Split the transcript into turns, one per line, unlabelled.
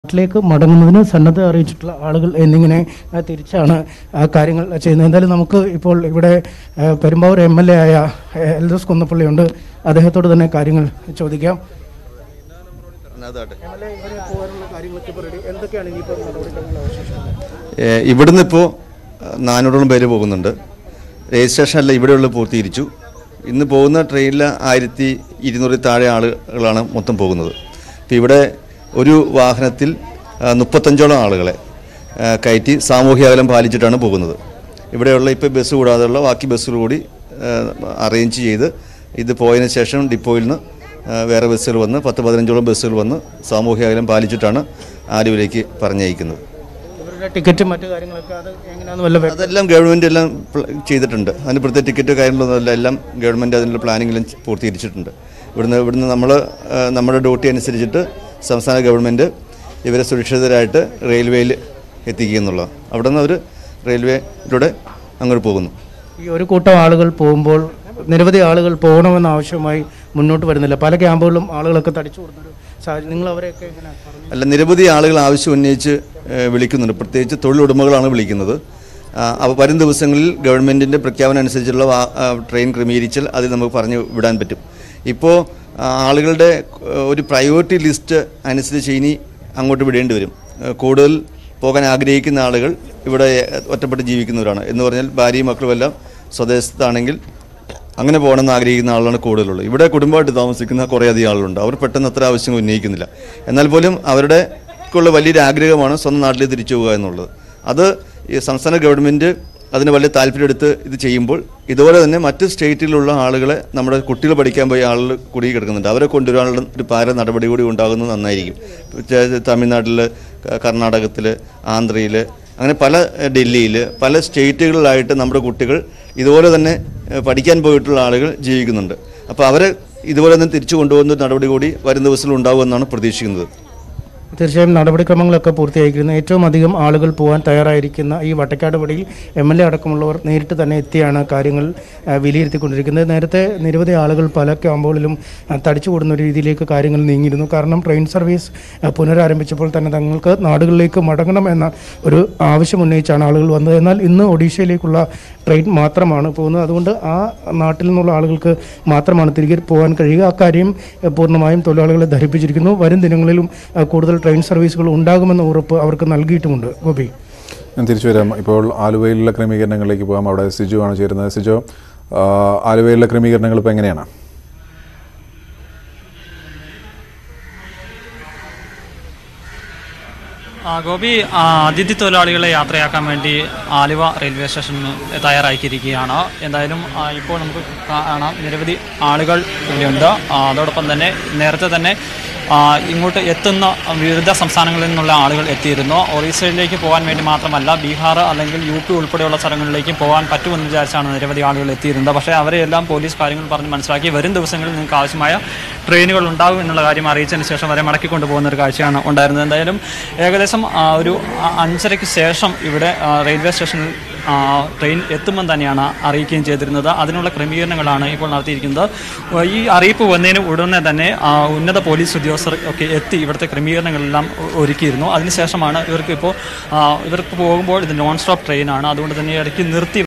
നാട്ടിലേക്ക് മടങ്ങുന്നതിന് സന്നദ്ധ അറിയിച്ചിട്ടുള്ള ആളുകൾ എന്നിങ്ങനെ ആ, തിരിച്ചാണ് ആ കാര്യങ്ങൾ ചെയ്യുന്നത് എന്തായാലും നമുക്ക് ഇപ്പോൾ ഇവിടെ ആ, പെരുമ്പാവൂർ എം എൽ എ ആയ ആ, എൽദോസ് കുന്നപ്പള്ളിയുണ്ട് അദ്ദേഹത്തോട് തന്നെ കാര്യങ്ങൾ ചോദിക്കാം എന്തൊക്കെയാണ് ഇനിയിപ്പോൾ നടപടിക്രമങ്ങൾ അവശേഷിക്കുന്നത്
ഏഹ് ഇവിടുന്ന് ഇപ്പോൾ നാനൂറോളം പേര് പോകുന്നുണ്ട് രജിസ്ട്രേഷൻ അല്ല ഇവിടെയുള്ള പൂർത്തീകരിച്ചു ഇന്ന് പോകുന്ന ട്രെയിനിൽ ആയിരത്തി ഇരുന്നൂറിൽ താഴെ ആളുകളാണ് മൊത്തം പോകുന്നത് ഇപ്പോൾ ഇവിടെ ഒരു വാഹനത്തിൽ ആ, മുപ്പത്തഞ്ചോളം ആളുകളെ ആ, കയറ്റി സാമൂഹ്യ അകലം പാലിച്ചിട്ടാണ് പോകുന്നത് ഇവിടെയുള്ള ഇപ്പോൾ ബസ് കൂടാതെയുള്ള ബാക്കി ബസ്സുകൾ കൂടി അറേഞ്ച് ചെയ്ത് ഇത് പോയതിന് ശേഷം ഡിപ്പോയിൽ നിന്ന് ആ, വേറെ ബസ്സുകൾ വന്ന് പത്ത് പതിനഞ്ചോളം ബസ്സുകൾ വന്ന് സാമൂഹ്യ അകലം പാലിച്ചിട്ടാണ് ആലുവിലേക്ക് പറഞ്ഞയക്കുന്നത്
ഇവരുടെ ടിക്കറ്റും മറ്റു കാര്യങ്ങളൊക്കെ അത് എങ്ങനെയാണെന്ന് വല്ല വ്യക്തത-
അതെല്ലാം ഗവൺമെൻറ് എല്ലാം പ്ല- ചെയ്തിട്ടുണ്ട് അതിന് പ്രത്യേക ടിക്കറ്റ് കാര്യങ്ങളൊന്നുമല്ല എല്ലാം ഗവൺമെൻറ് അതിനുള്ള പ്ലാനിങ്ങെല്ലാം പൂർത്തീകരിച്ചിട്ടുണ്ട് ഇവിടുന്ന് ഇവിടുന്ന് നമ്മൾ നമ്മുടെ ഡ്യൂട്ടി അനുസരിച്ചിട്ട് സംസ്ഥാന ഗവൺമെൻറ് ഇവരെ സുരക്ഷിതരായിട്ട് റെയിൽവേയിൽ എത്തിക്കുക എന്നുള്ളതാണ് അവിടെ നിന്ന് അവർ റെയിൽവേയിലൂടെ അങ്ങോട്ട് പോകുന്നു
ഈ ഒരു കൂട്ടം ആളുകൾ പോകുമ്പോൾ നിരവധി ആളുകൾ പോകണമെന്ന ആവശ്യമായി മുന്നോട്ട് വരുന്നില്ല പല ക്യാമ്പുകളിലും ആളുകളൊക്കെ തടിച്ചു കൊടുത്തൊരു സാഹചര്യം നിങ്ങൾ അവരെയൊക്കെ എങ്ങനെ പറഞ്ഞു
അല്ല നിരവധി ആളുകൾ ആവശ്യം ഉന്നയിച്ച് ഏഹ്, വിളിക്കുന്നുണ്ട് പ്രത്യേകിച്ച് തൊഴിലുടമകളാണ് വിളിക്കുന്നത് ആ, അപ്പോൾ വരും ദിവസങ്ങളിൽ ഗവൺമെൻറ്റിൻ്റെ പ്രഖ്യാപനം അനുസരിച്ചുള്ള വാ- ആ, ട്രെയിൻ ക്രമീകരിച്ചാൽ അത് നമുക്ക് പറഞ്ഞു വിടാൻ പറ്റും ഇപ്പോൾ ആ, ആളുകളുടെ ഏഹ്, ഒരു പ്രയോറിറ്റി ലിസ്റ്റ് അനുസരിച്ച് ഇനി അങ്ങോട്ട് വിടേണ്ടി വരും ഏഹ്, കൂടുതൽ പോകാൻ ആഗ്രഹിക്കുന്ന ആളുകൾ ഇവിടെ ഒറ്റപ്പെട്ട് ജീവിക്കുന്നവരാണ് എന്ന് പറഞ്ഞാൽ ഭാര്യയും മക്കളും എല്ലാം സ്വദേശത്താണെങ്കിൽ അങ്ങനെ പോകണമെന്ന് ആഗ്രഹിക്കുന്ന ആളാണ് കൂടുതലുള്ളത് ഇവിടെ കുടുംബമായിട്ട് താമസിക്കുന്ന കുറേയധികം ആളുകളുണ്ട് അവർ പെട്ടെന്ന് അത്ര ആവശ്യങ്ങൾ ഉന്നയിക്കുന്നില്ല എന്നാൽ പോലും അവരുടെ ക്കുള്ള വലിയൊരു ആഗ്രഹമാണ് സ്വന്തം നാട്ടിലേക്ക് തിരിച്ചു പോകുക എന്നുള്ളത് അത് ഈ സംസ്ഥാന ഗവൺമെൻറ് അതിന് വലിയ താല്പര്യമെടുത്ത് ഇത് ചെയ്യുമ്പോൾ ഇതുപോലെ തന്നെ മറ്റ് സ്റ്റേറ്റിലുള്ള ആളുകളെ നമ്മുടെ കുട്ടികൾ പഠിക്കാൻ പോയ ആളുകൾ കുടുങ്ങി കിടക്കുന്നുണ്ട് അവരെ കൊണ്ടുവരാനുള്ള ഒരു പാര നടപടി കൂടി ഉണ്ടാകുന്നത് നന്നായിരിക്കും തമിഴ്നാട്ടിൽ കർണാടകത്തിൽ ആന്ധ്രയിൽ അങ്ങനെ പല ഡൽഹിയിൽ പല സ്റ്റേറ്റുകളിലായിട്ട് നമ്മുടെ കുട്ടികൾ ഇതുപോലെ തന്നെ ഏഹ്, പഠിക്കാൻ പോയിട്ടുള്ള ആളുകൾ ജീവിക്കുന്നുണ്ട് അപ്പോൾ അവരെ ഇതുപോലെ തന്നെ തിരിച്ചു കൊണ്ടുപോകുന്ന ഒരു നടപടി കൂടി വരും ദിവസങ്ങളിൽ ഉണ്ടാകുമെന്നാണ് പ്രതീക്ഷിക്കുന്നത്
തീർച്ചയായും നടപടിക്രമങ്ങളൊക്കെ പൂർത്തിയായിരിക്കുന്നു ഏറ്റവും അധികം ആളുകൾ പോകാൻ തയ്യാറായിരിക്കുന്ന ഈ വട്ടക്കാട് പടിയിൽ എം എൽ എ അടക്കമുള്ളവർ നേരിട്ട് തന്നെ എത്തിയാണ് കാര്യങ്ങൾ ആ, വിലയിരുത്തിക്കൊണ്ടിരിക്കുന്നത് നേരത്തെ നിരവധി ആളുകൾ പല ക്യാമ്പുകളിലും ആ, തടിച്ചുകൂടുന്ന ഒരു രീതിയിലേക്ക് കാര്യങ്ങൾ നീങ്ങിയിരുന്നു കാരണം ട്രെയിൻ സർവീസ് ആ, പുനരാരംഭിച്ചപ്പോൾ തന്നെ തങ്ങൾക്ക് നാടുകളിലേക്ക് മടങ്ങണം എന്ന ഒരു ആവശ്യം ഉന്നയിച്ചാണ് ആളുകൾ വന്നത് എന്നാൽ ഇന്ന് ഒഡീഷയിലേക്കുള്ള ട്രെയിൻ മാത്രമാണ് പോകുന്നത് അതുകൊണ്ട് ആ നാട്ടിൽ നിന്നുള്ള ആളുകൾക്ക് മാത്രമാണ് തിരികെ പോകാൻ കഴിയുക അക്കാര്യം ആ, പൂർണ്ണമായും തൊഴിലാളികളെ ധരിപ്പിച്ചിരിക്കുന്നു വരും ദിനങ്ങളിലും ആ, കൂടുതൽ ട്രെയിൻ സർവീസുകൾ ഉണ്ടാകുമെന്ന ഉറപ്പ് അവർക്ക് നൽകിയിട്ടുമുണ്ട് ഗോപി
ഞാൻ തിരിച്ചു വരാം ഇപ്പോൾ ആലുവയിലുള്ള ക്രമീകരണങ്ങളിലേക്ക് പോകാം അവിടെ സിജു ആണ് ചേരുന്നത് സിജു ആ, ആലുവയിലെ ക്രമീകരണങ്ങൾ ഇപ്പോൾ എങ്ങനെയാണ്
ആ, ഗോപി ആ, അതിഥി തൊഴിലാളികളെ യാത്രയാക്കാൻ വേണ്ടി ആലുവ റെയിൽവേ സ്റ്റേഷനിൽ തയ്യാറാക്കിയിരിക്കുകയാണ് എന്തായാലും ആ, ഇപ്പോൾ നമുക്ക് കാണാം നിരവധി ആളുകൾ ഇവിടെയുണ്ട് ആ, അതോടൊപ്പം തന്നെ നേരത്തെ തന്നെ ആ, ഇങ്ങോട്ട് എത്തുന്ന വിവിധ സംസ്ഥാനങ്ങളിൽ നിന്നുള്ള ആളുകൾ എത്തിയിരുന്നു ഒറീസയിലേക്ക് പോകാൻ വേണ്ടി മാത്രമല്ല ബീഹാർ അല്ലെങ്കിൽ യു പി ഉൾപ്പെടെയുള്ള സ്ഥലങ്ങളിലേക്ക് പോകാൻ പറ്റുമെന്ന് വിചാരിച്ചാണ് നിരവധി ആളുകൾ എത്തിയിരുന്നത് പക്ഷേ അവരെയെല്ലാം പോലീസ് കാര്യങ്ങൾ പറഞ്ഞ് മനസ്സിലാക്കി വരും ദിവസങ്ങളിൽ നിങ്ങൾക്ക് ആവശ്യമായ ട്രെയിനുകൾ ഉണ്ടാകും എന്നുള്ള കാര്യം അറിയിച്ചതിന് ശേഷം വരെ മടക്കിക്കൊണ്ടു പോകുന്ന ഒരു കാഴ്ചയാണ് ഉണ്ടായിരുന്നത് എന്തായാലും ഏകദേശം ആ, ഒരു അ- അഞ്ചരയ്ക്ക് ശേഷം ഇവിടെ ആ, റെയിൽവേ സ്റ്റേഷനിൽ ആ, ട്രെയിൻ എത്തുമെന്ന് തന്നെയാണ് അറിയിക്കുകയും ചെയ്തിരുന്നത് അതിനുള്ള ക്രമീകരണങ്ങളാണ് ഇപ്പോൾ നടത്തിയിരിക്കുന്നത് ഉ- ഈ അറിയിപ്പ് വന്നതിന് ഉടനെ തന്നെ ആ, ഉന്നത പോലീസ് ഉദ്യോഗസ്ഥർ ഒക്കെ എത്തി ഇവിടുത്തെ ക്രമീകരണങ്ങളെല്ലാം ഒ- ഒരുക്കിയിരുന്നു അതിനുശേഷമാണ് ഇവർക്ക് ഇപ്പോൾ ഇവർക്ക് പോകുമ്പോൾ ഇത് നോൺ സ്റ്റോപ്പ് ട്രെയിനാണ് അതുകൊണ്ട് തന്നെ ഇടയ്ക്ക് നിർത്തി